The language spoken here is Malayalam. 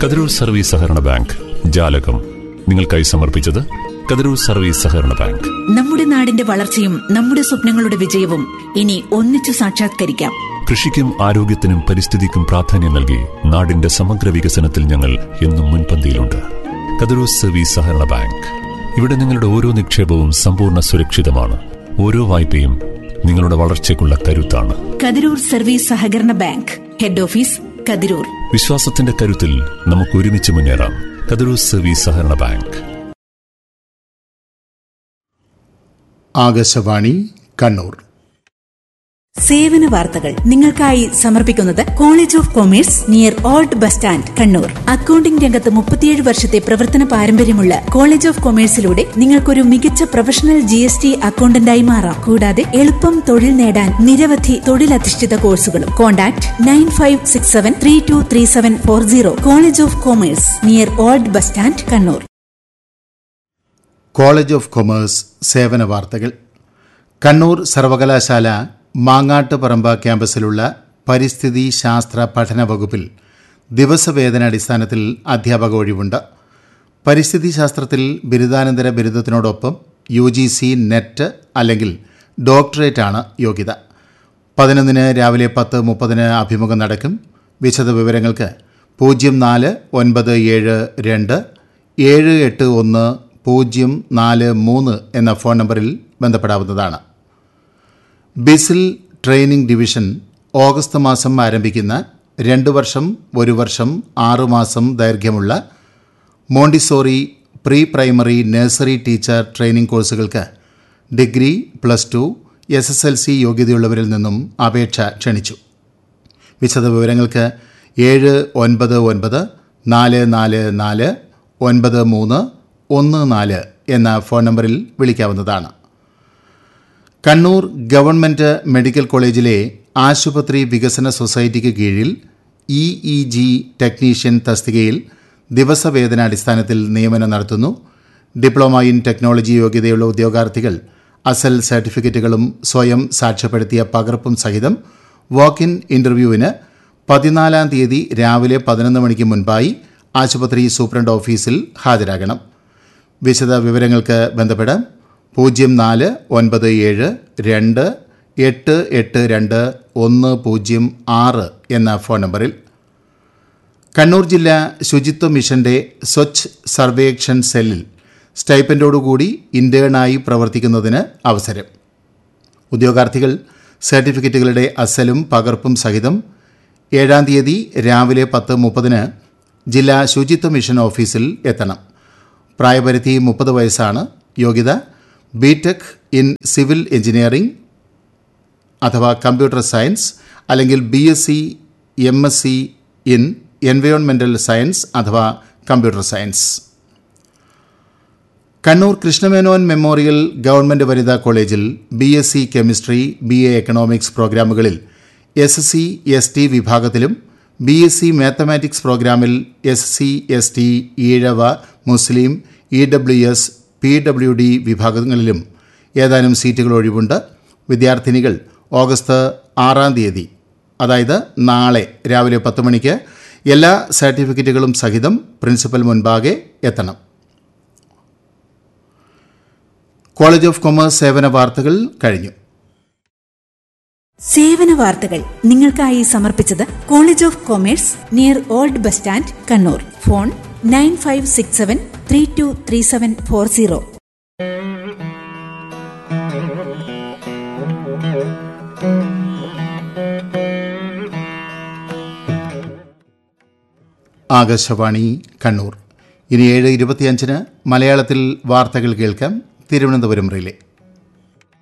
കതിരൂർ സർവീസ് സഹകരണ ബാങ്ക് ജാലകം നിങ്ങൾക്കായി സമർപ്പിച്ചത് കതിരൂർ സർവീസ് സഹകരണ ബാങ്ക് നമ്മുടെ നാടിന്റെ വളർച്ചയും നമ്മുടെ സ്വപ്നങ്ങളുടെ വിജയവും ഇനി ഒന്നിച്ചു സാക്ഷാത്കരിക്കാം കൃഷിക്കും ആരോഗ്യത്തിനും പരിസ്ഥിതിക്കും പ്രാധാന്യം നൽകി നാടിന്റെ സമഗ്ര വികസനത്തിൽ ഞങ്ങൾ എന്നും മുൻപന്തിയിലുണ്ട് കതിരൂർ സർവീസ് സഹകരണ ബാങ്ക് ഇവിടെ നിങ്ങളുടെ ഓരോ നിക്ഷേപവും സമ്പൂർണ്ണ സുരക്ഷിതമാണ് ഓരോ വായ്പയും നിങ്ങളുടെ വളർച്ചയ്ക്കുള്ള കരുത്താണ് കതിരൂർ സർവീസ് സഹകരണ ബാങ്ക് ഹെഡ് ഓഫീസ് കതിരൂർ വിശ്വാസത്തിന്റെ കരുത്തിൽ നമുക്ക് ഒരുമിച്ച് മുന്നേറാം കതിരൂർ സർവീസ് സഹകരണ ബാങ്ക് ആകാശവാണി കണ്ണൂർ സേവന വാർത്തകൾ നിങ്ങൾക്കായി സമർപ്പിക്കുന്നത് college of commerce near old bus stand Kannur accounting രംഗത്ത് മുപ്പത്തിയേഴ് വർഷത്തെ പ്രവർത്തന പാരമ്പര്യമുള്ള കോളേജ് ഓഫ് കൊമേഴ്സിലൂടെ നിങ്ങൾക്കൊരു മികച്ച പ്രൊഫഷണൽ ജി എസ് ടി അക്കൌണ്ടന്റായി മാറാം കൂടാതെ എളുപ്പം തൊഴിൽ നേടാൻ നിരവധി തൊഴിലധിഷ്ഠിത കോഴ്സുകളും contact nine five six seven three two three seven four zero college of commerce near old bus stand Kannur college of commerce സേവന വാർത്തകൾ കണ്ണൂർ സർവകലാശാല മാങ്ങാട്ടുപറമ്പ ക്യാമ്പസിലുള്ള പരിസ്ഥിതി ശാസ്ത്ര പഠന വകുപ്പിൽ ദിവസവേതനാടിസ്ഥാനത്തിൽ അധ്യാപക ഒഴിവുണ്ട് പരിസ്ഥിതി ശാസ്ത്രത്തിൽ ബിരുദാനന്തര ബിരുദത്തിനോടൊപ്പം യു ജി സി നെറ്റ് അല്ലെങ്കിൽ ഡോക്ടറേറ്റ് ആണ് യോഗ്യത പതിനൊന്നിന് രാവിലെ പത്ത് മുപ്പതിന് അഭിമുഖം നടക്കും വിശദ വിവരങ്ങൾക്ക് പൂജ്യം നാല് ഒൻപത് ഏഴ് രണ്ട് ഏഴ് എട്ട് ഒന്ന് പൂജ്യം നാല് മൂന്ന് എന്ന ഫോൺ നമ്പറിൽ ബന്ധപ്പെടാവുന്നതാണ് ബിസിൽ ട്രെയിനിംഗ് ഡിവിഷൻ ഓഗസ്റ്റ് മാസം ആരംഭിക്കുന്ന രണ്ട് വർഷം ഒരു വർഷം ആറ് മാസം ദൈർഘ്യമുള്ള Montessori pre primary nursery teacher training കോഴ്സുകൾക്ക് degree plus two S S L C യോഗ്യതയുള്ളവരിൽ നിന്നും അപേക്ഷ ക്ഷണിച്ചു വിശദ വിവരങ്ങൾക്ക് ഏഴ് ഒൻപത് ഒൻപത് നാല് നാല് നാല് ഒൻപത് മൂന്ന് ഒന്ന് നാല് എന്ന ഫോൺ നമ്പറിൽ വിളിക്കാവുന്നതാണ് കണ്ണൂർ ഗവൺമെൻറ് മെഡിക്കൽ കോളേജിലെ ആശുപത്രി വികസന സൊസൈറ്റിക്ക് കീഴിൽ ഇ ഇ ജി ടെക്നീഷ്യൻ തസ്തികയിൽ ദിവസവേതനാടിസ്ഥാനത്തിൽ നിയമനം നടത്തുന്നു ഡിപ്ലോമ ഇൻ ടെക്നോളജി യോഗ്യതയുള്ള ഉദ്യോഗാർത്ഥികൾ അസൽ സർട്ടിഫിക്കറ്റുകളും സ്വയം സാക്ഷ്യപ്പെടുത്തിയ പകർപ്പും സഹിതം വാക്ക് ഇൻ ഇൻ്റർവ്യൂവിന് പതിനാലാം തീയതി രാവിലെ പതിനൊന്ന് മണിക്ക് മുൻപായി ആശുപത്രി സൂപ്രണ്ട് ഓഫീസിൽ ഹാജരാകണം വിശദ വിവരങ്ങൾക്ക് ബന്ധപ്പെടാം പൂജ്യം നാല് ഒൻപത് ഏഴ് രണ്ട് എട്ട് എട്ട് രണ്ട് ഒന്ന് പൂജ്യം ആറ് എന്ന ഫോൺ നമ്പറിൽ കണ്ണൂർ ജില്ലാ ശുചിത്വ മിഷന്റെ സ്വച്ഛ് സർവേക്ഷൻ സെല്ലിൽ സ്റ്റൈപ്പൻഡോടുകൂടി ഇന്റേണായി പ്രവർത്തിക്കുന്നതിന് അവസരം ഉദ്യോഗാർത്ഥികൾ സർട്ടിഫിക്കറ്റുകളുടെ അസലും പകർപ്പും സഹിതം ഏഴാം തീയതി രാവിലെ പത്ത് മുപ്പതിന് ജില്ലാ ശുചിത്വ മിഷൻ ഓഫീസിൽ എത്തണം പ്രായപരിധി മുപ്പത് വയസ്സാണ് യോഗ്യത B tech in civil engineering അഥവാ കമ്പ്യൂട്ടർ സയൻസ് അല്ലെങ്കിൽ B S C M S C in എൻവയോൺമെൻ്റൽ സയൻസ് അഥവാ computer science Kannur Krishna Menon memorial government വനിതാ കോളേജിൽ B S C chemistry B A economics പ്രോഗ്രാമുകളിൽ S S C S T വിഭാഗത്തിലും ബി എസ് സി മാത്തമാറ്റിക്സ് പ്രോഗ്രാമിൽ S C S T Ezhava മുസ്ലിം E W S P W D വിഭാഗങ്ങളിലും ഏതാനും സീറ്റുകൾ ഒഴിവുണ്ട് വിദ്യാർത്ഥിനികൾ ഓഗസ്റ്റ് ആറാം തീയതി അതായത് നാളെ രാവിലെ പത്ത് മണിക്ക് എല്ലാ സർട്ടിഫിക്കറ്റുകളും സഹിതം പ്രിൻസിപ്പൽ മുൻപാകെ എത്തണം കോളേജ് ഓഫ് കൊമേഴ്സ് സേവന വാർത്തകൾ കഴിഞ്ഞു സേവന വാർത്തകൾ നിങ്ങൾക്കായി സമർപ്പിച്ചത് college of commerce near old bus stand Kannur phone nine five six seven three two three seven four zero Akashvani Kannur ഇനി ഏഴ് ഇരുപത്തിയഞ്ചിന് മലയാളത്തിൽ വാർത്തകൾ കേൾക്കാം തിരുവനന്തപുരം റിലേ